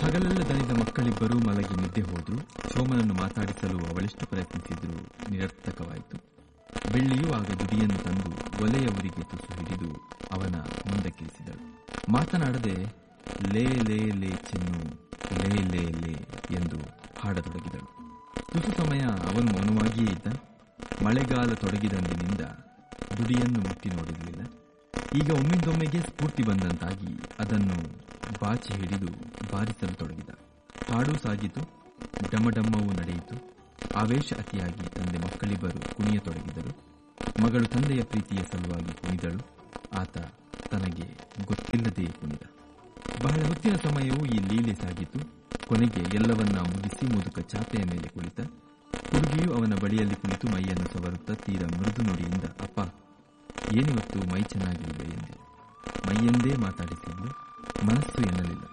ಹಗಲೆಲ್ಲ ದಣಿದ ಮಕ್ಕಳಿಬ್ಬರೂ ಮಲಗಿ ನಿದ್ದೆ ಹೋದ್ರು ಸೋಮನನ್ನು ಮಾತಾಡಿಸಲು ಅವಳೆಷ್ಟು ಪ್ರಯತ್ನಿಸಿದ್ರು ನಿರರ್ಥಕವಾಯಿತು ಬೆಳ್ಳಿಯೂ ಆಗ ದುಡಿಯನ್ನು ತಂದು ಒಲೆಯ ಊರಿಗೆ ತುಸು ಹಿಡಿದು ಅವನ ಮುಂದಕ್ಕಿರಿಸಿದಳು ಮಾತನಾಡದೆ ಲೇ ಲೇ ಲೇ ಚೆನ್ನು ಲೇ ಲೇ ಲೇ ಎಂದು ಹಾಡತೊಡಗಿದಳು ತುಸು ಸಮಯ ಅವನು ಮೌನವಾಗಿಯೇ ಇದ್ದ ಮಳೆಗಾಲ ತೊಡಗಿದಂದಿನಿಂದ ದುಡಿಯನ್ನು ಮುಟ್ಟಿ ನೋಡಿರಲಿಲ್ಲ ಈಗ ಒಮ್ಮಿಂದೊಮ್ಮೆಗೆ ಸ್ಫೂರ್ತಿ ಬಂದಂತಾಗಿ ಅದನ್ನು ಬಾಚಿ ಹಿಡಿದು ಬಾರಿಸಲು ತೊಡಗಿದ ಹಾಡು ಸಾಗಿತು ಡಮಡಮ್ಮವು ನಡೆಯಿತು ಆವೇಶ ಅತಿಯಾಗಿ ತಂದೆ ಮಕ್ಕಳಿಬ್ಬರು ಕುಣಿಯತೊಡಗಿದರು ಮಗಳು ತಂದೆಯ ಪ್ರೀತಿಯ ಸಲುವಾಗಿ ಕುಣಿದಳು ಆತ ತನಗೆ ಗೊತ್ತಿಲ್ಲದೆ ಕುಣಿದ ಬಹಳ ಹೊತ್ತಿನ ಸಮಯವು ಈ ಲೀಲೆ ಸಾಗಿತು ಕೊನೆಗೆ ಎಲ್ಲವನ್ನ ಮುಗಿಸಿ ಮುದುಕ ಚಾಪೆಯ ಮೇಲೆ ಕುಳಿತ ಹುಡುಗಿಯು ಅವನ ಬಳಿಯಲ್ಲಿ ಕುಳಿತು ಮೈಯನ್ನು ಸವರುತ್ತಾ ತೀರ ಮೃದು ನುಡಿಯಿಂದ ಅಪ್ಪ ಏನಿವತ್ತು ಮೈ ಚೆನ್ನಾಗಿಲ್ವೇ ಎಂದೆ ಮೈಯೆಂದೇ ಮಾತಾಡಿಸಿದ್ಲು ಮನಸ್ಸು ಎನ್ನಲಿಲ್ಲ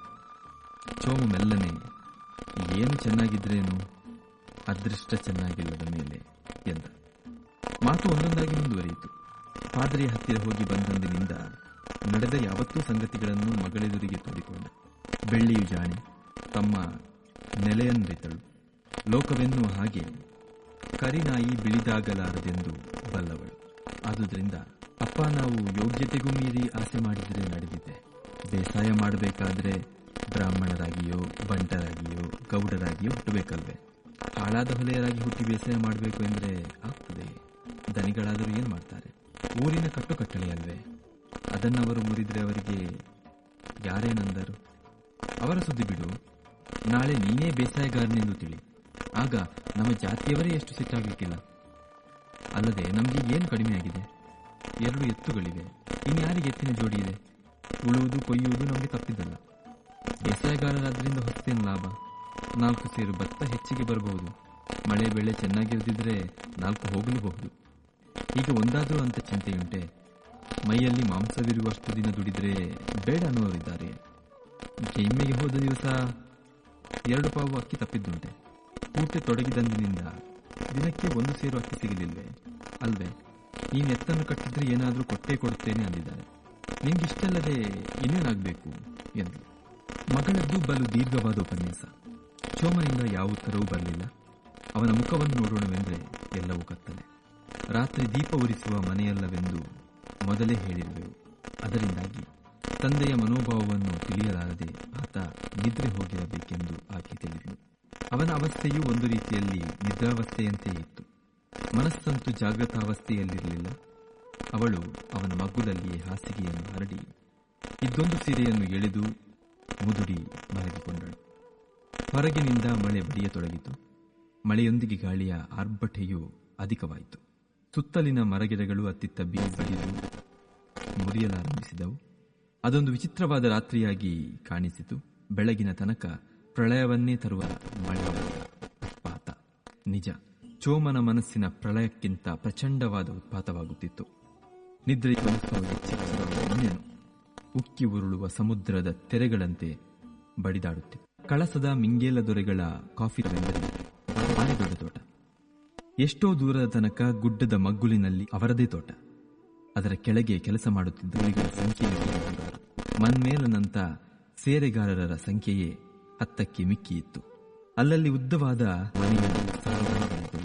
ಚೋಮ ಮೆಲ್ಲನೆ ಏನು ಚೆನ್ನಾಗಿದ್ರೇನು ಅದೃಷ್ಟ ಚೆನ್ನಾಗಿಲ್ಲದ ಮೇಲೆ ಎಂದ ಮಾತು ಒಂದೊಂದಾಗಿ ಮುಂದುವರಿಯಿತು ಪಾದರಿಯ ಹತ್ತಿರ ಹೋಗಿ ಬಂದಂದಿನಿಂದ ನಡೆದ ಯಾವತ್ತೂ ಸಂಗತಿಗಳನ್ನು ಮಗಳೆದುರಿಗೆ ತೋಡಿಕೊಂಡ ಬೆಳ್ಳಿಯು ಜಾಣೆ ತಮ್ಮ ನೆಲೆಯನ್ರಿತಳು ಲೋಕವೆನ್ನುವ ಹಾಗೆ ಕರಿನಾಯಿ ಬಿಳಿದಾಗಲಾರದೆಂದು ಬಲ್ಲವಳು ಆದುದರಿಂದ ಅಪ್ಪ ನಾವು ಯೋಗ್ಯತೆಗೂ ಮೀರಿ ಆಸೆ ಮಾಡಿದರೆ ನಡೆದಿದೆ ಬೇಸಾಯ ಮಾಡಬೇಕಾದ್ರೆ ಬ್ರಾಹ್ಮಣರಾಗಿಯೋ ಬಂಟರಾಗಿಯೋ ಗೌಡರಾಗಿಯೋ ಹುಟ್ಟಬೇಕಲ್ವೇ ಹಾಳಾದ ಹೊಲೆಯರಾಗಿ ಹುಟ್ಟಿ ಬೇಸಾಯ ಮಾಡಬೇಕು ಎಂದರೆ ಆಗ್ತದೆ ದನಿಗಳಾದರೂ ಏನು ಮಾಡ್ತಾರೆ ಊರಿನ ಕಟ್ಟುಕಟ್ಟಳೆ ಅಲ್ವೇ ಅದನ್ನವರು ಮುರಿದ್ರೆ ಅವರಿಗೆ ಯಾರೇನಂದರು ಅವರ ಸುದ್ದಿ ಬಿಡು ನಾಳೆ ನೀನೇ ಬೇಸಾಯಗಾರನೆಂದು ತಿಳಿ ಆಗ ನಮ್ಮ ಜಾತಿಯವರೇ ಎಷ್ಟು ಸಿಟ್ಟಾಗಲಿಕ್ಕಿಲ್ಲ ಅಲ್ಲದೆ ನಮಗೆ ಏನು ಕಡಿಮೆಯಾಗಿದೆ ಎರಡು ಎತ್ತುಗಳಿವೆ ಇನ್ಯಾರಿಗೆ ಎತ್ತಿನ ಜೋಡಿ ಇದೆ ಉಳುವುದು ಕೊಯ್ಯುವುದು ನಮಗೆ ತಪ್ಪಿದ್ದಲ್ಲ ಬೇಸಾಯಗಾರರಾದ್ರಿಂದ ಹೊಸತೇನು ಲಾಭ ನಾಲ್ಕು ಸೇರು ಭತ್ತ ಹೆಚ್ಚಿಗೆ ಬರಬಹುದು ಮಳೆ ಬೆಳೆ ಚೆನ್ನಾಗಿರದಿದ್ರೆ ನಾಲ್ಕು ಹೋಗಲೂಬಹುದು ಈಗ ಒಂದಾದರೂ ಅಂತ ಚಿಂತೆಯುಂಟೆ ಮೈಯಲ್ಲಿ ಮಾಂಸವಿರುವಷ್ಟು ದಿನ ದುಡಿದ್ರೆ ಬೇಡ ಅನ್ನೋರಿದ್ದಾರೆ ಎಮ್ಮೆಗೆ ಹೋದ ದಿವಸ ಎರಡು ಪಾವು ಅಕ್ಕಿ ತಪ್ಪಿದ್ದುಂಟೆ ಊಟ ತೊಡಗಿದಂದಿನಿಂದ ದಿನಕ್ಕೆ ಒಂದು ಸೇರು ಅಕ್ಕಿ ಸಿಗಲಿಲ್ವೇ ಅಲ್ವೇ ನೀನು ಎತ್ತನ್ನು ಕಟ್ಟಿದ್ರೆ ಏನಾದರೂ ಕೊಟ್ಟೇ ಕೊಡುತ್ತೇನೆ ಅಂದಿದ್ದಾರೆ ನಿನ್ಗಿಷ್ಟಲ್ಲದೆ ಇನ್ನೇನಾಗಬೇಕು ಎಂದು ಮಗಳದ್ದು ಬಲು ದೀರ್ಘವಾದ ಉಪನ್ಯಾಸ ಚೋಮನಿಂದ ಯಾವ ಉತ್ತರವೂ ಬರಲಿಲ್ಲ ಅವನ ಮುಖವನ್ನು ನೋಡೋಣವೆಂದರೆ ಎಲ್ಲವೂ ಕತ್ತಲೆ ರಾತ್ರಿ ದೀಪ ಉರಿಸುವ ಮನೆಯಲ್ಲವೆಂದು ಮೊದಲೇ ಹೇಳಿರುವೆವು ಅದರಿಂದಾಗಿ ತಂದೆಯ ಮನೋಭಾವವನ್ನು ತಿಳಿಯಲಾರದೆ ಆತ ನಿದ್ರೆ ಹೋಗಿರಬೇಕೆಂದು ಆಕೆ ತಿಳಿದಳು ಅವನ ಅವಸ್ಥೆಯೂ ಒಂದು ರೀತಿಯಲ್ಲಿ ನಿದ್ರಾವಸ್ಥೆಯಂತೆಯೇ ಇತ್ತು ಮನಸ್ಸಂತೂ ಜಾಗೃತಾವಸ್ಥೆಯಲ್ಲಿರಲಿಲ್ಲ ಅವಳು ಅವನ ಮಗ್ಗುಲಲ್ಲಿಯೇ ಹಾಸಿಗೆಯನ್ನು ಹರಡಿ ಇದ್ದೊಂದು ಸೀರೆಯನ್ನು ಎಳೆದು ಮುದುಡಿ ಮಲಗಿಕೊಂಡಳು ಹೊರಗಿನಿಂದ ಮಳೆ ಬಡಿಯತೊಡಗಿತು ಮಳೆಯೊಂದಿಗೆ ಗಾಳಿಯ ಆರ್ಭಟೆಯೂ ಅಧಿಕವಾಯಿತು ಸುತ್ತಲಿನ ಮರಗಿಡಗಳು ಅತ್ತಿತ್ತ ಬೀ ಬಡಿದು ಮುರಿಯಲಾರಂಭಿಸಿದವು ಅದೊಂದು ವಿಚಿತ್ರವಾದ ರಾತ್ರಿಯಾಗಿ ಕಾಣಿಸಿತು ಬೆಳಗಿನ ತನಕ ಪ್ರಳಯವನ್ನೇ ತರುವ ಮಳೆಯ ಉತ್ಪಾತ ನಿಜ ಚೋಮನ ಮನಸ್ಸಿನ ಪ್ರಳಯಕ್ಕಿಂತ ಪ್ರಚಂಡವಾದ ಉತ್ಪಾತವಾಗುತ್ತಿತ್ತು ನಿದ್ರೆ ಇನ್ನೇನು ಉಕ್ಕಿ ಉರುಳುವ ಸಮುದ್ರದ ತೆರೆಗಳಂತೆ ಬಡಿದಾಡುತ್ತಿತ್ತು ಕಳಸದ ಮಿಂಗೇಲ ದೊರೆಗಳ ಕಾಫಿ ಎಂದರೆ ಭಾರಿ ದೊಡ್ಡ ತೋಟ ಎಷ್ಟೋ ದೂರದ ತನಕ ಗುಡ್ಡದ ಮಗ್ಗುಲಿನಲ್ಲಿ ಅವರದೇ ತೋಟ ಅದರ ಕೆಳಗೆ ಕೆಲಸ ಮಾಡುತ್ತಿದ್ದ ಹುಲಿಗಳ ಸಂಖ್ಯೆ ಮನ್ಮೇಲನಂತ ಸೇರೆಗಾರರ ಸಂಖ್ಯೆಯೇ ಹತ್ತಕ್ಕೆ ಮಿಕ್ಕಿಯಿತ್ತು ಅಲ್ಲಲ್ಲಿ ಉದ್ದವಾದ ಮನೆಗಳು ಸಾಲುಗಳಿದ್ದವು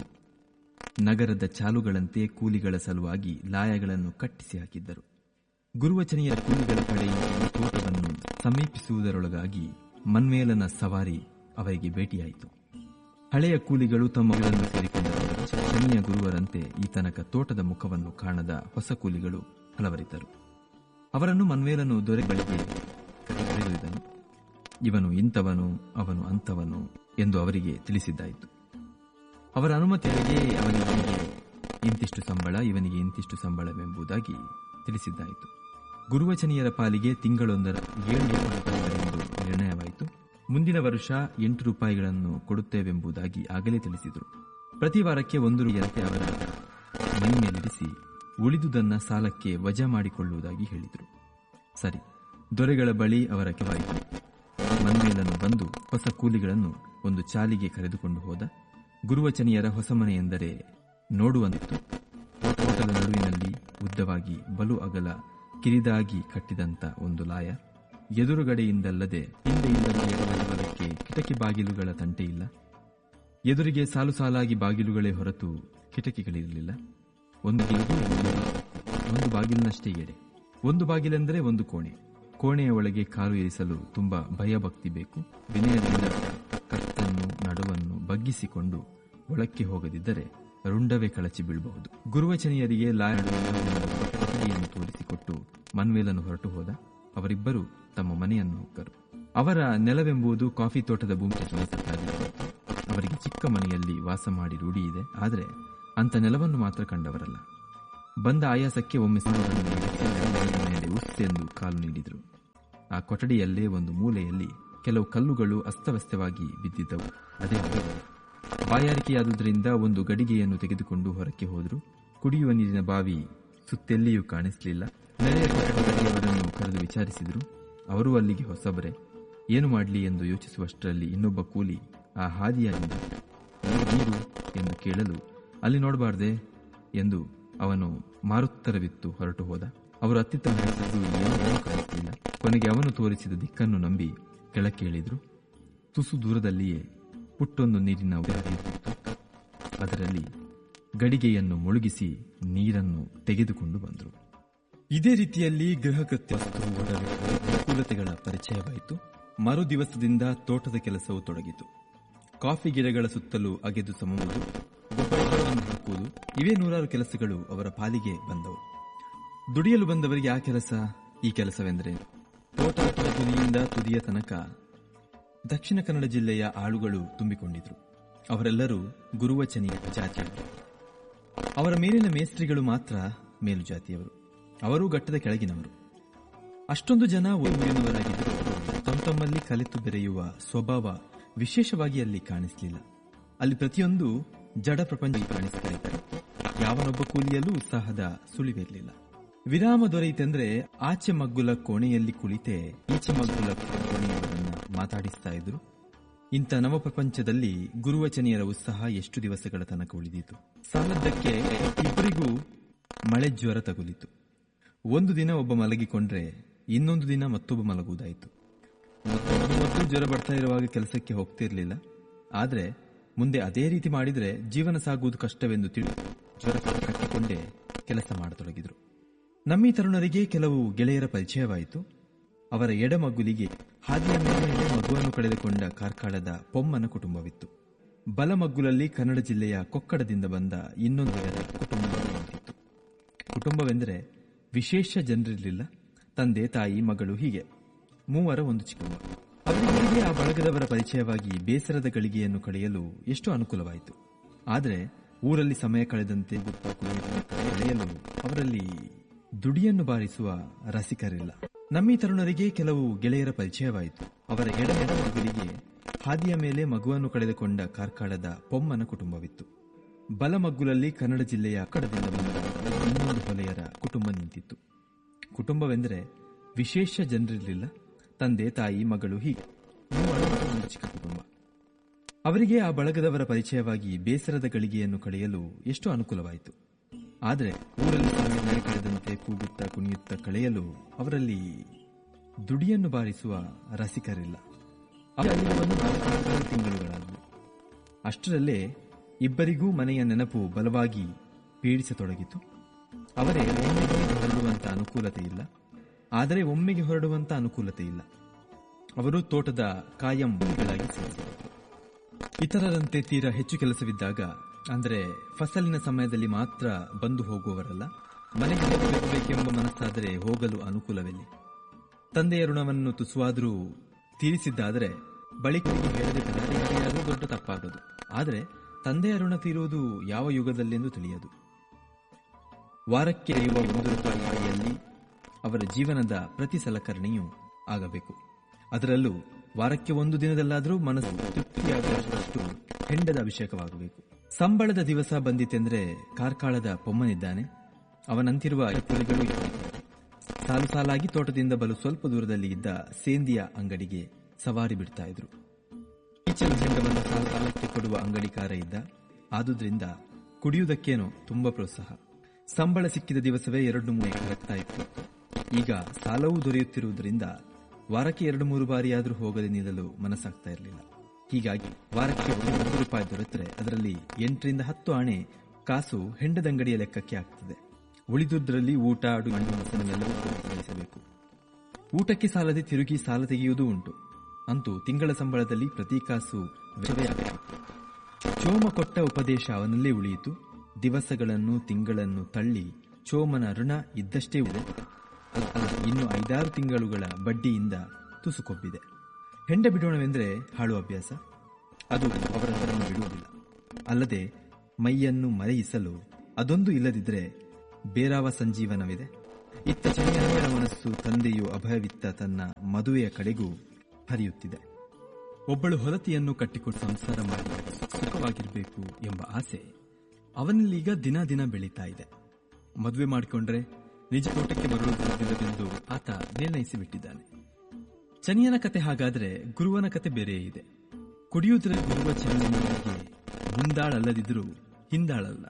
ನಗರದ ಚಾಲುಗಳಂತೆ ಕೂಲಿಗಳ ಸಲುವಾಗಿ ಲಾಯಗಳನ್ನು ಕಟ್ಟಿಸಿ ಹಾಕಿದ್ದರು ಗುರುವಚನೆಯ ಕೂಲಿಗಳ ಕಡೆ ಈ ತೋಟವನ್ನು ಸಮೀಪಿಸುವುದರೊಳಗಾಗಿ ಮನ್ಮೇಲನ ಸವಾರಿ ಅವರಿಗೆ ಭೇಟಿಯಾಯಿತು ಹಳೆಯ ಕೂಲಿಗಳು ತಮ್ಮಗಳನ್ನು ಸೇರಿಕೊಂಡರು ಶನಿಯ ಗುರುವರಂತೆ ಈ ತನಕ ತೋಟದ ಮುಖವನ್ನು ಕಾಣದ ಹೊಸ ಕೂಲಿಗಳು ಹಲವರಿದ್ದರು ಅವರನ್ನು ಮನ್ವೇಲನು ದೊರೆ ಬಳಿಗೆ ಕರೆದೊಯ್ದನು ಇವನು ಇಂಥವನು ಅವನು ಅಂಥವನು ಎಂದು ಅವರಿಗೆ ತಿಳಿಸಿದ್ದಾಯಿತು ಅವರ ಅನುಮತಿಯೊಳಗೆ ಅವನಿಗೆ ಇಂತಿಷ್ಟು ಸಂಬಳ ಇವನಿಗೆ ಇಂತಿಷ್ಟು ಸಂಬಳವೆಂಬುದಾಗಿ ತಿಳಿಸಿದ್ದಾಯಿತು ಗುರುವಚನಿಯರ ಪಾಲಿಗೆ ತಿಂಗಳೊಂದರ ಏಳು ರೂಪಾಯಿಗಳೆಂದು ನಿರ್ಣಯವಾಯಿತು ಮುಂದಿನ ವರ್ಷ ಎಂಟು ರೂಪಾಯಿಗಳನ್ನು ಕೊಡುತ್ತೇವೆಂಬುದಾಗಿ ಆಗಲೇ ತಿಳಿಸಿದರು ಪ್ರತಿ ವಾರಕ್ಕೆ ಒಂದು ರೂಪಾಯಿಯಂತೆ ಅವರ ಮೈ ಮೇಲಿರಿಸಿ ಉಳಿದುದನ್ನ ಸಾಲಕ್ಕೆ ವಜಾ ಮಾಡಿಕೊಳ್ಳುವುದಾಗಿ ಹೇಳಿದರು ಸರಿ ದೊರೆಗಳ ಬಳಿ ಅವರ ಕೆವಾಯಿತು ಮನ್ಮೇಲನು ಬಂದು ಹೊಸ ಕೂಲಿಗಳನ್ನು ಒಂದು ಚಾಲಿಗೆ ಕರೆದುಕೊಂಡು ಹೋದ ಗುರುವಚನಿಯರ ಹೊಸ ಮನೆ ಎಂದರೆ ನೋಡುವಂತಿತ್ತು ತೋಟದ ನಡುವಿನಲ್ಲಿ ಉದ್ದವಾಗಿ ಬಲು ಅಗಲ ಕಿರಿದಾಗಿ ಕಟ್ಟಿದಂತ ಒಂದು ಲಾಯ ಎದುರುಗಡೆಯಿಂದಲ್ಲದೆ ಹಿಂದೆಯಿಂದ ಎಡಬಲಕ್ಕೆ ಕಿಟಕಿ ಬಾಗಿಲುಗಳ ತಂಟೆ ಇಲ್ಲ ಎದುರಿಗೆ ಸಾಲು ಸಾಲಾಗಿ ಬಾಗಿಲುಗಳೇ ಹೊರತು ಕಿಟಕಿಗಳಿರಲಿಲ್ಲ ಒಂದು ಗಿಳಿದು ಒಂದು ಬಾಗಿಲಿನಷ್ಟೇ ಎಡೆ ಒಂದು ಬಾಗಿಲೆಂದರೆ ಒಂದು ಕೋಣೆ ಕೋಣೆಯ ಒಳಗೆ ಕಾಲು ಇರಿಸಲು ತುಂಬಾ ಭಯಭಕ್ತಿ ಬೇಕು ವಿನಯದಿಂದ ಕತ್ತನ್ನು ನಡುವನ್ನು ಬಗ್ಗಿಸಿಕೊಂಡು ಒಳಕ್ಕೆ ಹೋಗದಿದ್ದರೆ ರುಂಡವೇ ಕಳಚಿ ಬೀಳಬಹುದು ಗುರುವಚನಿಯರಿಗೆ ಲಾಯಡಿಯನ್ನು ತೋರಿಸಿಕೊಟ್ಟು ಮನ್ವೇಲನು ಹೊರಟು ಹೋದ ಅವರಿಬ್ಬರು ತಮ್ಮ ಮನೆಯನ್ನು ಹೊಕ್ಕರು ಅವರ ನೆಲವೆಂಬುದು ಕಾಫಿ ತೋಟದ ಭೂಮಿ ಕೆಲಸಕ್ಕಾಗಿತ್ತು ಅವರಿಗೆ ಚಿಕ್ಕ ಮನೆಯಲ್ಲಿ ವಾಸ ಮಾಡಿ ರೂಢಿ ಇದೆ ಆದರೆ ಅಂತ ನೆಲವನ್ನು ಮಾತ್ರ ಕಂಡವರಲ್ಲ ಬಂದ ಆಯಾಸಕ್ಕೆ ಒಮ್ಮೆ ಸಾಣವನ್ನು ಇಳಿಸಿ ನೆಲದ ಮೇಲೆ ಉಸ್ಸೆಂದು ಕಾಲು ನೀಡಿದರು ಆ ಕೊಠಡಿಯಲ್ಲೇ ಒಂದು ಮೂಲೆಯಲ್ಲಿ ಕೆಲವು ಕಲ್ಲುಗಳು ಅಸ್ತವ್ಯಸ್ತವಾಗಿ ಬಿದ್ದಿದ್ದವು ಅದೇ ಹೊರಗಡೆ. ಬಾಯಾರಿಕೆಯಾದುದರಿಂದ ಒಂದು ಗಡಿಗೆಯನ್ನು ತೆಗೆದುಕೊಂಡು ಹೊರಕ್ಕೆ ಹೋದರು ಕುಡಿಯುವ ನೀರಿನ ಬಾವಿ ಸುತ್ತೆಲ್ಲಿಯೂ ಕಾಣಿಸಲಿಲ್ಲ ನೆರೆಯ ಕೊಠಡಿಯಲ್ಲಿ ಅವರನ್ನು ಕರೆದು ವಿಚಾರಿಸಿದರು ಅವರು ಅಲ್ಲಿಗೆ ಹೊಸಬರೇ ಏನು ಮಾಡಲಿ ಎಂದು ಯೋಚಿಸುವಷ್ಟರಲ್ಲಿ ಇನ್ನೊಬ್ಬ ಕೂಲಿ ಆ ಹಾದಿಯಾಗಿದ್ದ ನೀರು ಎಂದು ಕೇಳಲು ಅಲ್ಲಿ ನೋಡಬಾರ್ದೆ ಎಂದು ಅವನು ಮಾರುತ್ತರವಿತ್ತು ಹೊರಟು ಹೋದ ಅವರು ಅತ್ತಿತ್ತ ಹೇಳಿದ್ದು ಏನೂ ಕಾಣಿಸಲಿಲ್ಲ ಕೊನೆಗೆ ಅವನು ತೋರಿಸಿದ ದಿಕ್ಕನ್ನು ನಂಬಿ ಕೆಳಕ್ಕೆ ಇಳಿದ್ರು ತುಸು ದೂರದಲ್ಲಿಯೇ ಪುಟ್ಟೊಂದು ನೀರಿನ ಉದೆ ಹರಿಯುತ್ತಿತ್ತು ಅದರಲ್ಲಿ ಗಡಿಗೆಯನ್ನು ಮುಳುಗಿಸಿ ನೀರನ್ನು ತೆಗೆದುಕೊಂಡು ಬಂದರು ಇದೇ ರೀತಿಯಲ್ಲಿ ಗೃಹ ಕೃತ್ಯ ವಸ್ತು ಒಡವೆ ಅನುಕೂಲತೆಗಳ ಪರಿಚಯವಾಯಿತು ಮರು ದಿವಸದಿಂದ ತೋಟದ ಕೆಲಸವು ತೊಡಗಿತು ಕಾಫಿ ಗಿಡಗಳ ಸುತ್ತಲೂ ಅಗೆದು ಸಮುವುದು ಗೊಬ್ಬರಗಳನ್ನು ಹಾಕುವುದು ಇವೇ ನೂರಾರು ಕೆಲಸಗಳು ಅವರ ಪಾಲಿಗೆ ಬಂದವು ದುಡಿಯಲು ಬಂದವರಿಗೆ ಆ ಕೆಲಸ ಈ ಕೆಲಸವೆಂದರೆ ತೋಟ ಅಥವಾ ತುದಿಯಿಂದ ತುದಿಯ ತನಕ ದಕ್ಷಿಣ ಕನ್ನಡ ಜಿಲ್ಲೆಯ ಆಳುಗಳು ತುಂಬಿಕೊಂಡಿದ್ರು ಅವರೆಲ್ಲರೂ ಗುರುವಚನಿಯ ಜಾತಿಯವರು ಅವರ ಮೇಲಿನ ಮೇಸ್ತ್ರಿಗಳು ಮಾತ್ರ ಮೇಲು ಜಾತಿಯವರು ಅವರೂ ಘಟ್ಟದ ಕೆಳಗಿನವರು ಅಷ್ಟೊಂದು ಜನ ಊರಿನವರಾಗಿದ್ದರು ತಮ್ಮ ತಮ್ಮಲ್ಲಿ ಕಲಿತು ಬೆರೆಯುವ ಸ್ವಭಾವ ವಿಶೇಷವಾಗಿ ಅಲ್ಲಿ ಕಾಣಿಸಲಿಲ್ಲ ಅಲ್ಲಿ ಪ್ರತಿಯೊಂದು ಜಡ ಪ್ರಪಂಚ ಕಾಣಿಸ್ತಾ ಇತ್ತು ಯಾವನೊಬ್ಬ ಕೂಲಿಯಲ್ಲೂ ಉತ್ಸಾಹದ ಸುಳಿವಿರಲಿಲ್ಲ ವಿರಾಮ ದೊರೆಯಿತೆಂದ್ರೆ ಆಚೆ ಮಗ್ಗುಲ ಕೋಣೆಯಲ್ಲಿ ಕುಳಿತೆ ಈಚೆ ಮಗ್ಗುಲ ಕೋಣೆಯವರನ್ನ ಮಾತಾಡಿಸ್ತಾ ಇದ್ರು ಇಂಥ ನವಪ್ರಪಂಚದಲ್ಲಿ ಗುರುವಚನಿಯರ ಉತ್ಸಾಹ ಎಷ್ಟು ದಿವಸಗಳ ತನಕ ಉಳಿದಿತು ಸಾಲದ್ದಕ್ಕೆ ಇಬ್ಬರಿಗೂ ಮಳೆ ಜ್ವರ ತಗುಲಿತು ಒಂದು ದಿನ ಒಬ್ಬ ಮಲಗಿಕೊಂಡ್ರೆ ಇನ್ನೊಂದು ದಿನ ಮತ್ತೊಬ್ಬ ಮಲಗುವುದಾಯಿತು ಮೊದಲು ಮೊದಲು ಜ್ವರ ಬರ್ತಾ ಇರುವಾಗ ಕೆಲಸಕ್ಕೆ ಹೋಗ್ತಿರ್ಲಿಲ್ಲ ಆದ್ರೆ ಮುಂದೆ ಅದೇ ರೀತಿ ಮಾಡಿದ್ರೆ ಜೀವನ ಸಾಗುವುದು ಕಷ್ಟವೆಂದು ತಿಳಿದು ಜ್ವರ ಕಟ್ಟಿಕೊಂಡೇ ಕೆಲಸ ಮಾಡತೊಡಗಿದ್ರು ನಮ್ಮಿ ತರುಣರಿಗೆ ಕೆಲವು ಗೆಳೆಯರ ಪರಿಚಯವಾಯಿತು ಅವರ ಎಡಮಗ್ಗುಲಿಗೆ ಹಾದಿಯ ಮೇಲೆ ಮಗುವನ್ನು ಕಳೆದುಕೊಂಡ ಕಾರ್ಕಳದ ಪೊಮ್ಮನ ಕುಟುಂಬವಿತ್ತು ಬಲಮಗ್ಗುಲಲ್ಲಿ ಕನ್ನಡ ಜಿಲ್ಲೆಯ ಕೊಕ್ಕಡದಿಂದ ಬಂದ ಇನ್ನೊಂದು ಕುಟುಂಬ ನಿಂತಿತ್ತು ಕುಟುಂಬವೆಂದರೆ ವಿಶೇಷ ಜನರಿರಲಿಲ್ಲ ತಂದೆ ತಾಯಿ ಮಗಳು ಹೀಗೆ ಮೂವರ ಒಂದು ಚಿಕ್ಕಮ್ಮ ಅವರಿಬ್ಬರಿಗೆ ಆ ಬಳಗದವರ ಪರಿಚಯವಾಗಿ ಬೇಸರದ ಗಳಿಗೆಯನ್ನು ಕಳೆಯಲು ಎಷ್ಟು ಅನುಕೂಲವಾಯಿತು ಆದರೆ ಊರಲ್ಲಿ ಸಮಯ ಕಳೆದಂತೆ ಗುಪ್ತ ಕುಳಿಯುವ ಕಳೆಯಲು ಅವರಲ್ಲಿ ದುಡಿಯನ್ನು ಬಾರಿಸುವ ರಸಿಕರಿಲ್ಲ ನಮ್ಮಿ ತರುಣರಿಗೆ ಕೆಲವು ಗೆಳೆಯರ ಪರಿಚಯವಾಯಿತು ಅವರ ಎಡ ಎಡ ಮಗುವಿಗೆ ಹಾದಿಯ ಮೇಲೆ ಮಗುವನ್ನು ಕಳೆದುಕೊಂಡ ಕಾರ್ಕಳದ ಪೊಮ್ಮನ ಕುಟುಂಬವಿತ್ತು ಬಲಮಗ್ಗುಲಲ್ಲಿ ಕನ್ನಡ ಜಿಲ್ಲೆಯ ಕಡದಿಂದ ಬಂದ ಇನ್ನೊಂದು ಹೊಲೆಯರ ಕುಟುಂಬ ನಿಂತಿತ್ತು ಕುಟುಂಬವೆಂದರೆ ವಿಶೇಷ ಜನರಿರಲಿಲ್ಲ ತಂದೆ ತಾಯಿ ಮಗಳು ಹೀಗೆ ಮೂವರು ಒಂದು ಚಿಕ್ಕ ಕುಟುಂಬ ಅವರಿಗೆ ಆ ಬಳಗದವರ ಪರಿಚಯವಾಗಿ ಬೇಸರದ ಗಳಿಗೆಯನ್ನು ಕಳೆಯಲು ಎಷ್ಟು ಅನುಕೂಲವಾಯಿತು ಆದರೆ ಊರಲ್ಲಿ ಸಮಯ ಕಳೆದಂತೆ ಕೂಗುತ್ತಾ ಕುಣಿಯುತ್ತಾ ಕಳೆಯಲು ಅವರಲ್ಲಿ ದುಡಿಯನ್ನು ಬಾರಿಸುವ ರಸಿಕರಿಲ್ಲ ಅಲ್ಲಿ ಒಂದು ನಾಲ್ಕಾರು ತಿಂಗಳುಗಳಾದವು ಅಷ್ಟರಲ್ಲೇ ಇಬ್ಬರಿಗೂ ಮನೆಯ ನೆನಪು ಬಲವಾಗಿ ಪೀಡಿಸತೊಡಗಿತು ಅವರೇ ಒಮ್ಮೆಗೆ ಹೊರಡುವಂತ ಅನುಕೂಲತೆ ಇಲ್ಲ ಆದರೆ ಒಮ್ಮೆಗೆ ಹೊರಡುವಂತ ಅನುಕೂಲತೆ ಇಲ್ಲ ಅವರು ತೋಟದ ಕಾಯಂ ಬಲಿಗಳಾಗಿ ಸೇರಿದರು ಇತರರಂತೆ ತೀರಾ ಹೆಚ್ಚು ಕೆಲಸವಿದ್ದಾಗ ಅಂದರೆ ಫಸಲಿನ ಸಮಯದಲ್ಲಿ ಮಾತ್ರ ಬಂದು ಹೋಗುವವರಲ್ಲ ಮನೆಗೆ ಹೋಗಬೇಕೆಂಬ ಮನಸ್ಸಾದರೆ ಹೋಗಲು ಅನುಕೂಲವಿಲ್ಲ ತಂದೆಯ ಋಣವನ್ನು ತುಸುವಾದರೂ ತೀರಿಸಿದ್ದಾದರೆ ಬಳಿಕರಿಗೆ ಹೇಳದೆ ತಲಾರಿಯಾದರೂ ದೊಡ್ಡ ತಪ್ಪಾಗದು ಆದರೆ ತಂದೆಯ ಋಣ ತೀರುವುದು ಯಾವ ಯುಗದಲ್ಲೆಂದು ತಿಳಿಯದು ವಾರಕ್ಕೆ ಇರುವ ಒಂದು ರೂಪಾಯಿಯಲ್ಲಿ ಅವರ ಜೀವನದ ಪ್ರತಿ ಸಲಕರಣೆಯೂ ಆಗಬೇಕು ಅದರಲ್ಲೂ ವಾರಕ್ಕೆ ಒಂದು ದಿನದಲ್ಲಾದರೂ ಮನಸ್ಸು ತೃಪ್ತಿಯಾಗುವಷ್ಟು ಹೆಂಡದ ಅಭಿಷೇಕವಾಗಬೇಕು ಸಂಬಳದ ದಿವಸ ಬಂದಿತೆಂದ್ರೆ ಕಾರ್ಕಾಳದ ಪೊಮ್ಮನಿದ್ದಾನೆ ಅವನಂತಿರುವ ಕುರಿಗಳು ಇವೆ. ಸಾಲು ಸಾಲಾಗಿ ತೋಟದಿಂದ ಬಲು ಸ್ವಲ್ಪ ದೂರದಲ್ಲಿ ಇದ್ದ ಸೇಂದಿಯ ಅಂಗಡಿಗೆ ಸವಾರಿ ಬಿಡ್ತಾ ಇದ್ರು ಈಚಲು ಹೆಂಡವನ್ನು ಸಾಲು ಸಾಲಕ್ಕೆ ಕೊಡುವ ಅಂಗಡಿಕಾರ ಇದ್ದ ಆದುದರಿಂದ ಕುಡಿಯುವುದಕ್ಕೇನೋ ತುಂಬಾ ಪ್ರೋತ್ಸಾಹ ಸಂಬಳ ಸಿಕ್ಕಿದ ದಿವಸವೇ ಎರಡು ಮೂರು ಕರಗ್ತಾ ಇತ್ತು ಈಗ ಸಾಲವೂ ದೊರೆಯುತ್ತಿರುವುದರಿಂದ ವಾರಕ್ಕೆ ಎರಡು ಮೂರು ಬಾರಿಯಾದರೂ ಹೋಗದೆ ನಿಲ್ಲಲು ಮನಸ್ಸಾಗ್ತಾ ಇರಲಿಲ್ಲ ಹೀಗಾಗಿ ವಾರಕ್ಕೆ ಒಂದು ಹತ್ತು ರೂಪಾಯಿ ದೊರೆತರೆ ಅದರಲ್ಲಿ ಎಂಟರಿಂದ ಹತ್ತು ಆಣೆ ಕಾಸು ಹೆಂಡದಂಗಡಿಯ ಲೆಕ್ಕಕ್ಕೆ ಆಗ್ತದೆ ಉಳಿದುದರಲ್ಲಿ ಊಟ ಅಡು ಮಣ್ಣು ಮಸನವೆಲ್ಲವೂ ಪೂರೈಸಬೇಕು ಊಟಕ್ಕೆ ಸಾಲದೆ ತಿರುಗಿ ಸಾಲ ತೆಗೆಯುವುದೂ ಉಂಟು ಅಂತೂ ತಿಂಗಳ ಸಂಬಳದಲ್ಲಿ ಪ್ರತಿ ಕಾಸು ವ್ಯಯವೇ ಆಗಬೇಕು ಚೋಮ ಕೊಟ್ಟ ಉಪದೇಶ ಅವನಲ್ಲೇ ಉಳಿಯಿತು ದಿವಸಗಳನ್ನು ತಿಂಗಳನ್ನು ತಳ್ಳಿ ಚೋಮನ ಋಣ ಇದ್ದಷ್ಟೇ ಇದೆ ಅಲ್ಲ ಇನ್ನು ಐದಾರು ತಿಂಗಳುಗಳ ಬಡ್ಡಿಯಿಂದ ತುಸುಕೊಬ್ಬಿದೆ ಹೆಂಡ ಬಿಡೋಣವೆಂದರೆ ಹಾಳು ಅಭ್ಯಾಸ ಅದು ಅವರವರನ್ನು ಬಿಡುವುದಿಲ್ಲ ಅಲ್ಲದೆ ಮೈಯನ್ನು ಮರೆಯಿಸಲು ಅದೊಂದು ಇಲ್ಲದಿದ್ದರೆ ಬೇರಾವ ಸಂಜೀವನವಿದೆ ಇತ್ತ ಚನಿಯರ ಮನಸ್ಸು ತಂದೆಯು ಅಭಯವಿತ್ತ ತನ್ನ ಮದುವೆಯ ಕಡೆಗೂ ಹರಿಯುತ್ತಿದೆ ಒಬ್ಬಳು ಹೊಲತಿಯನ್ನು ಕಟ್ಟಿಕೊಂಡು ಸಂಸಾರ ಮಾಡಿ ಸುಖವಾಗಿರಬೇಕು ಎಂಬ ಆಸೆ ಅವನಲ್ಲೀಗ ದಿನ ದಿನ ಬೆಳೀತಾ ಇದೆ ಮದುವೆ ಮಾಡಿಕೊಂಡ್ರೆ ನಿಜ ತೋಟಕ್ಕೆ ಬರುವುದಿಲ್ಲವೆಂದು ಆತ ನಿರ್ಣಯಿಸಿ ಬಿಟ್ಟಿದ್ದಾನೆ ಚನಿಯನ ಕತೆ ಹಾಗಾದ್ರೆ ಗುರುವನ ಕತೆ ಬೇರೆ ಇದೆ ಕುಡಿಯುವುದರಲ್ಲಿ ಗುರುವ ಚನಿಯನಿಗೆ ಮುಂದಾಳಲ್ಲದಿದ್ರೂ ಹಿಂದಾಳಲ್ಲ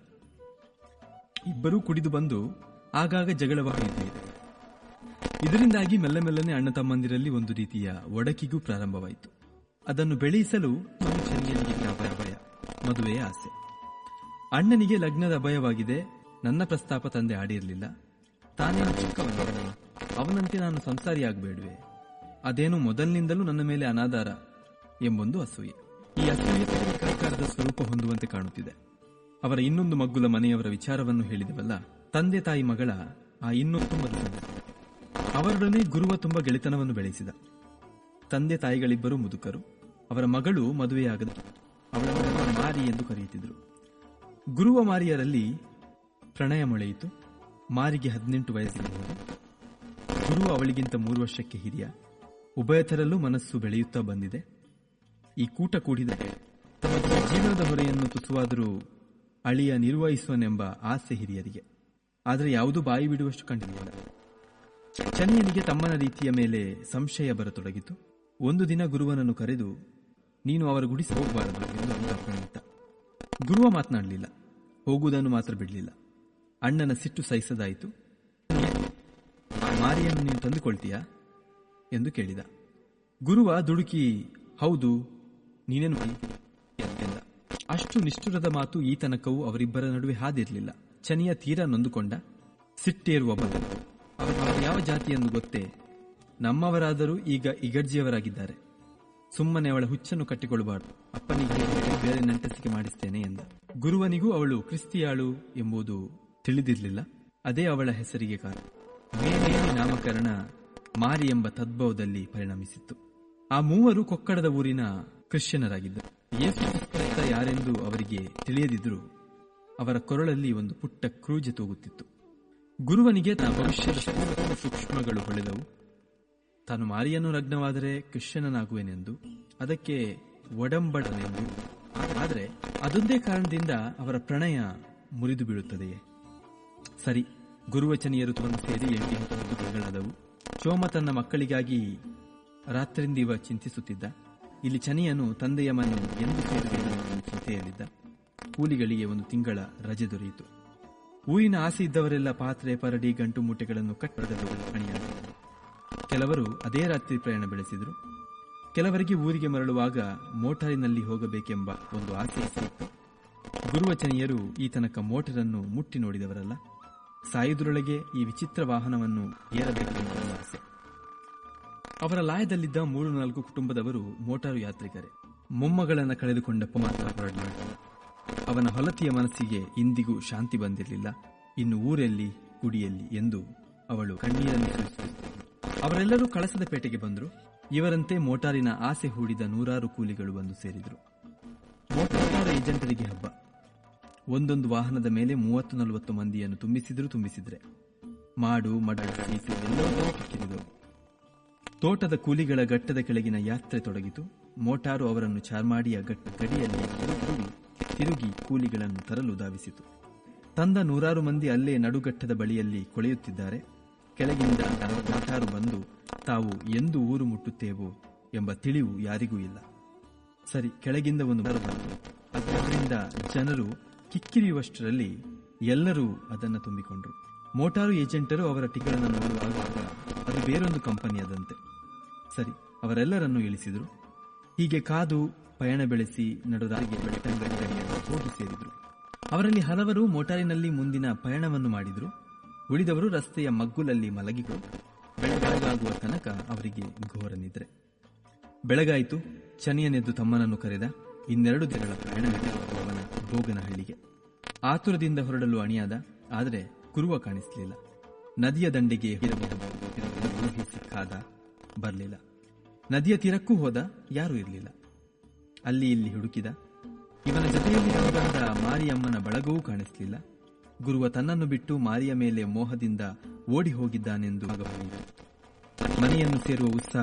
ಇಬ್ಬರೂ ಕುಡಿದು ಬಂದು ಆಗಾಗ ಜಗಳವಾಗುತ್ತಿದೆ ಇದರಿಂದಾಗಿ ಮೆಲ್ಲ ಮೆಲ್ಲನೆ ಅಣ್ಣ ತಮ್ಮಂದಿರಲ್ಲಿ ಒಂದು ರೀತಿಯ ಒಡಕಿಗೂ ಪ್ರಾರಂಭವಾಯಿತು ಅದನ್ನು ಬೆಳೆಯಿಸಲು ಒಂದು ಚನಿಯನಿಗೆ ಅಭಯ ಭಯ ಮದುವೆಯ ಆಸೆ ಅಣ್ಣನಿಗೆ ಲಗ್ನದ ಅಭಯವಾಗಿದೆ ನನ್ನ ಪ್ರಸ್ತಾಪ ತಂದೆ ಆಡಿರಲಿಲ್ಲ ತಾನೇನು ಚಿಕ್ಕವನೇ ಅವನಂತೆ ನಾನು ಸಂಸಾರಿಯಾಗಬೇಡುವೆ ಅದೇನು ಮೊದಲಿನಿಂದಲೂ ನನ್ನ ಮೇಲೆ ಅನಾಧಾರ ಎಂಬೊಂದು ಅಸೂಯೆ ಈ ಅಸೂಯೆ ಸರ್ಕಾರದ ಸ್ವರೂಪ ಹೊಂದುವಂತೆ ಕಾಣುತ್ತಿದೆ ಅವರ ಇನ್ನೊಂದು ಮಗ್ಗುಲ ಮನೆಯವರ ವಿಚಾರವನ್ನು ಹೇಳಿದವಲ್ಲ ತಂದೆ ತಾಯಿ ಮಗಳ ಆ ಇನ್ನೊಂದು ಮದುವೆ ಅವರೊಡನೆ ಗುರುವ ತುಂಬ ಗೆಳೆತನವನ್ನು ಬೆಳೆಸಿದ ತಂದೆ ತಾಯಿಗಳಿಬ್ಬರು ಮುದುಕರು ಅವರ ಮಗಳು ಮದುವೆಯಾಗದ ಅವಳನ್ನು ಮಾರಿ ಎಂದು ಕರೆಯುತ್ತಿದ್ದರು ಗುರುವ ಮಾರಿಯರಲ್ಲಿ ಪ್ರಣಯ ಮೊಳೆಯಿತು ಮಾರಿಗೆ ಹದಿನೆಂಟು ವಯಸ್ಸಿರಬಹುದು ಗುರು ಅವಳಿಗಿಂತ ಮೂರು ವರ್ಷಕ್ಕೆ ಹಿರಿಯ ಉಭಯತರಲ್ಲೂ ಮನಸ್ಸು ಬೆಳೆಯುತ್ತಾ ಬಂದಿದೆ ಈ ಕೂಟ ಕೂಡಿದರೆ ತಮ್ಮ ಜೀವನದ ಹೊರೆಯನ್ನು ತುಸುವಾದರೂ ಅಳಿಯ ನಿರ್ವಹಿಸುವನೆಂಬ ಆಸೆ ಹಿರಿಯರಿಗೆ ಆದರೆ ಯಾವುದೂ ಬಾಯಿ ಬಿಡುವಷ್ಟು ಕಂಡಿಲ್ಲ ಚನಿಯನಿಗೆ ತಮ್ಮನ ರೀತಿಯ ಮೇಲೆ ಸಂಶಯ ಬರತೊಡಗಿತು ಒಂದು ದಿನ ಗುರುವನನ್ನು ಕರೆದು ನೀನು ಅವರ ಗುಡಿಸಿ ಹೋಗಬಾರದು ಎಂದು ಅಂಗಪ್ರಾಣಿತ ಗುರುವ ಮಾತನಾಡಲಿಲ್ಲ ಹೋಗುವುದನ್ನು ಮಾತ್ರ ಬಿಡಲಿಲ್ಲ ಅಣ್ಣನ ಸಿಟ್ಟು ಸಹಿಸದಾಯಿತು ಮಾರಿಯನ್ನು ನೀನು ತಂದುಕೊಳ್ತೀಯಾ ಎಂದು ಕೇಳಿದ ಗುರುವ ದುಡುಕಿ ಹೌದು ನೀನೇನು ಎಂದ ಅಷ್ಟು ನಿಷ್ಠುರದ ಮಾತು ಈ ತನಕವೂ ಅವರಿಬ್ಬರ ನಡುವೆ ಹಾದಿರಲಿಲ್ಲ ಚನಿಯ ತೀರಾ ನೊಂದುಕೊಂಡ ಸಿಟ್ಟೇರುವ ಬದಲು ಅವರು ಯಾವ ಜಾತಿಯನ್ನು ಗೊತ್ತೇ ನಮ್ಮವರಾದರೂ ಈಗ ಇಗರ್ಜಿಯವರಾಗಿದ್ದಾರೆ ಸುಮ್ಮನೆ ಅವಳ ಹುಚ್ಚನ್ನು ಕಟ್ಟಿಕೊಳ್ಳಬಾರದು ಅಪ್ಪನಿಗೆ ಬೇರೆ ನಂಟಸಿಕೆ ಮಾಡಿಸ್ತೇನೆ ಎಂದ ಗುರುವನಿಗೂ ಅವಳು ಕ್ರಿಸ್ತಿಯಾಳು ಎಂಬುದು ತಿಳಿದಿರಲಿಲ್ಲ ಅದೇ ಅವಳ ಹೆಸರಿಗೆ ಕಾರಣ ಮೇಲೇರಿ ನಾಮಕರಣ ಮಾರಿ ಎಂಬ ತದ್ಭವದಲ್ಲಿ ಪರಿಣಮಿಸಿತ್ತು ಆ ಮೂವರು ಕೊಕ್ಕಡದ ಊರಿನ ಕ್ರಿಶ್ಚಿಯನರಾಗಿದ್ದರು ಯೇಸು ಕ್ರಿಸ್ತ ಯಾರೆಂದು ಅವರಿಗೆ ತಿಳಿಯದಿದ್ದರೂ ಅವರ ಕೊರಳಲ್ಲಿ ಒಂದು ಪುಟ್ಟ ಕ್ರೂಜೆ ತೂಗುತ್ತಿತ್ತು ಗುರುವನಿಗೆ ತನ್ನ ಭವಿಷ್ಯದ ಸ್ಥೂಲ ಸೂಕ್ಷ್ಮಗಳು ಹೊಳೆದವು ತಾನು ಮಾರಿಯನ್ನು ಲಗ್ನವಾದರೆ ಕ್ರಿಶ್ಚಿಯನನಾಗುವೆನೆಂದು ಅದಕ್ಕೆ ಒಡಂಬಡನೆಂದು ಆದರೆ ಅದೊಂದೇ ಕಾರಣದಿಂದ ಅವರ ಪ್ರಣಯ ಮುರಿದು ಬೀಳುತ್ತದೆಯೇ ಸರಿ ಗುರುವಚನಿಯರು ತಮ್ಮ ಸೇರಿ ಎಂಟು ಹತ್ತು ತಿಂಗಳಾದವು ಚೋಮ ತನ್ನ ಮಕ್ಕಳಿಗಾಗಿ ರಾತ್ರಿಂದಿವ ಚಿಂತಿಸುತ್ತಿದ್ದ ಇಲ್ಲಿ ಚನಿಯನು ತಂದೆಯ ಮನೆ ಎಂದು ಸೇರಿದೆ ಚಿಂತೆಯಲ್ಲಿದ್ದ ಕೂಲಿಗಳಿಗೆ ಒಂದು ತಿಂಗಳ ರಜೆ ದೊರೆಯಿತು ಊರಿನ ಆಸೆ ಇದ್ದವರೆಲ್ಲ ಪಾತ್ರೆ ಪರಡಿ ಗಂಟು ಮೂಟೆಗಳನ್ನು ಕಟ್ಟಡಲು ಅಣಿಯಾದರು ಕೆಲವರು ಅದೇ ರಾತ್ರಿ ಪ್ರಯಾಣ ಬೆಳೆಸಿದರು ಕೆಲವರಿಗೆ ಊರಿಗೆ ಮರಳುವಾಗ ಮೋಟಾರಿನಲ್ಲಿ ಹೋಗಬೇಕೆಂಬ ಒಂದು ಆಸೆ ಇತ್ತು ಗುರುವಚನಿಯರು ಈ ತನಕ ಮೋಟರನ್ನು ಮುಟ್ಟಿ ನೋಡಿದವರಲ್ಲ ಸಾಯುವುದರೊಳಗೆ ಈ ವಿಚಿತ್ರ ವಾಹನವನ್ನು ಏರಬೇಕೆಂಬ ಆಸೆ ಅವರ ಲಾಯದಲ್ಲಿದ್ದ ಮೂರು ನಾಲ್ಕು ಕುಟುಂಬದವರು ಮೋಟಾರು ಯಾತ್ರಿಕರೇ ಮೊಮ್ಮಗಳನ್ನು ಕಳೆದುಕೊಂಡ ಮಾತ್ರ ಹೊರಡಲಾಗ ಅವನ ಹೊಲತಿಯ ಮನಸ್ಸಿಗೆ ಇಂದಿಗೂ ಶಾಂತಿ ಬಂದಿರಲಿಲ್ಲ ಇನ್ನು ಊರಲ್ಲಿ ಗುಡಿಯಲ್ಲಿ ಎಂದು ಅವಳು ಕಣ್ಣೀರನ್ನು ಸುರಿಸುತ್ತಿದ್ದಳು ಅವರೆಲ್ಲರೂ ಕಳಸದ ಪೇಟೆಗೆ ಬಂದರು ಇವರಂತೆ ಮೋಟಾರಿನ ಆಸೆ ಹೂಡಿದ ನೂರಾರು ಕೂಲಿಗಳು ಬಂದು ಸೇರಿದರು ಮೋಟಾರ್ ಏಜೆಂಟರಿಗೆ ಹಬ್ಬ ಒಂದೊಂದು ವಾಹನದ ಮೇಲೆ ಮೂವತ್ತು ನಲವತ್ತು ಮಂದಿಯನ್ನು ತುಂಬಿಸಿದ್ರು ತುಂಬಿಸಿದ್ರೆ ಮಾಡು ಮಡ ಸೀಟು ಎಲ್ಲವೂ ಕಿಕ್ಕಿರಿದವು ತೋಟದ ಕೂಲಿಗಳ ಘಟ್ಟದ ಕೆಳಗಿನ ಯಾತ್ರೆ ತೊಡಗಿತು ಮೋಟಾರು ಅವರನ್ನು ಚಾರ್ಮಾಡಿಯ ಘಟ್ಟ ಗಡಿಯಲ್ಲಿ ತಿರುಗಿ ತಿರುಗಿ ಕೂಲಿಗಳನ್ನು ತರಲು ಧಾವಿಸಿತು ತಂದ ನೂರಾರು ಮಂದಿ ಅಲ್ಲೇ ನಡುಗಟ್ಟದ ಬಳಿಯಲ್ಲಿ ಕೊಳೆಯುತ್ತಿದ್ದಾರೆ ಕೆಳಗಿಂದ ಮೋಟಾರು ಬಂದು ತಾವು ಎಂದು ಊರು ಮುಟ್ಟುತ್ತೇವೋ ಎಂಬ ತಿಳಿವು ಯಾರಿಗೂ ಇಲ್ಲ ಸರಿ ಕೆಳಗಿಂದ ಒಂದು ಮರ ಬಂತು ಅದರಿಂದ ಜನರು ಕಿಕ್ಕಿರಿಯುವಷ್ಟರಲ್ಲಿ ಎಲ್ಲರೂ ಅದನ್ನು ತುಂಬಿಕೊಂಡರು ಮೋಟಾರು ಏಜೆಂಟರು ಅವರ ಟಿಗಳನ್ನು ನೋಡುವಾಗ ಅದು ಬೇರೊಂದು ಕಂಪನಿಯಾದಂತೆ ಸರಿ ಅವರೆಲ್ಲರನ್ನೂ ಇಳಿಸಿದರು ಹೀಗೆ ಕಾದು ಪಯಣ ಬೆಳೆಸಿ ನಡುರಾರಿಗೆ ಬೆಟ್ಟಂಗಡಿಯನ್ನು ಹೋಗಿ ಸೇರಿದರು ಅವರಲ್ಲಿ ಹಲವರು ಮೋಟಾರಿನಲ್ಲಿ ಮುಂದಿನ ಪಯಣವನ್ನು ಮಾಡಿದರು ಉಳಿದವರು ರಸ್ತೆಯ ಮಗ್ಗುಲಲ್ಲಿ ಮಲಗಿಕೊಂಡು ಬೆಳಗಾಗುವ ತನಕ ಅವರಿಗೆ ಘೋರ ನಿದ್ರೆ ಬೆಳಗಾಯಿತು ಚನಿಯನೆದ್ದು ತಮ್ಮನನ್ನು ಕರೆದ ಇನ್ನೆರಡು ದಿನಗಳ ಪ್ರಯಾಣವಿತ್ತು ಅವನ ಗೋಗನಹಳ್ಳಿಗೆ ಆತುರದಿಂದ ಹೊರಡಲು ಅಣಿಯಾದ ಆದರೆ ಕುರುವ ಕಾಣಿಸಲಿಲ್ಲ ನದಿಯ ದಂಡೆಗೆ ಇರಬಹುದು ಊಹಿಸಿ ಕಾದ ಬರಲಿಲ್ಲ ನದಿಯ ತೀರಕ್ಕೂ ಹೋದ ಯಾರೂ ಇರಲಿಲ್ಲ ಅಲ್ಲಿ ಇಲ್ಲಿ ಹುಡುಕಿದ ಇವನ ಜೊತೆಯಲ್ಲಿ ಬಂದ ಮಾರಿಯಮ್ಮನ ಬಳಗವೂ ಕಾಣಿಸಲಿಲ್ಲ ಗುರುವ ತನ್ನನ್ನು ಬಿಟ್ಟು ಮಾರಿಯ ಮೇಲೆ ಮೋಹದಿಂದ ಓಡಿ ಹೋಗಿದ್ದಾನೆಂದು ಆಗಬಹುದು ಮನೆಯನ್ನು ಸೇರುವ ಉತ್ಸಾಹ